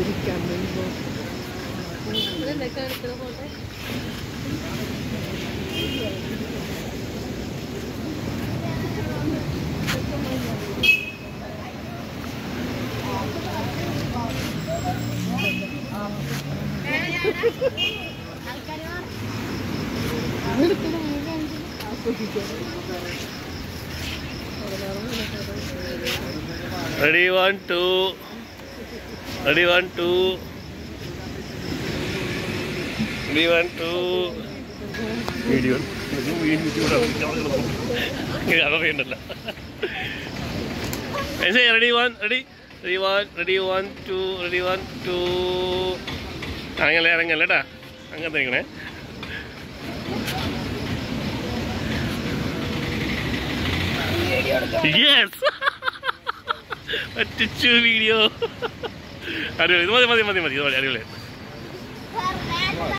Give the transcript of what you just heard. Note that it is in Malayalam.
ചിരിക്കാൻ വരുമ്പോ ഇതെന്തൊക്കെ എടുക്കുന്ന photo ready one two ready one two ready one two video അതറിയണ്ടല്ലോ ready one ready ready one ready one two ready one two അങ്ങനെ ഇറങ്ങല്ലേ കേട്ടാ അങ്ങനെ നിൽക്കണേ യെസ് പറ്റിച്ചു വീഡിയോ അടിപൊളി ഇത് മതി മതി മതി മതി ഇത് മതി അടിപൊളി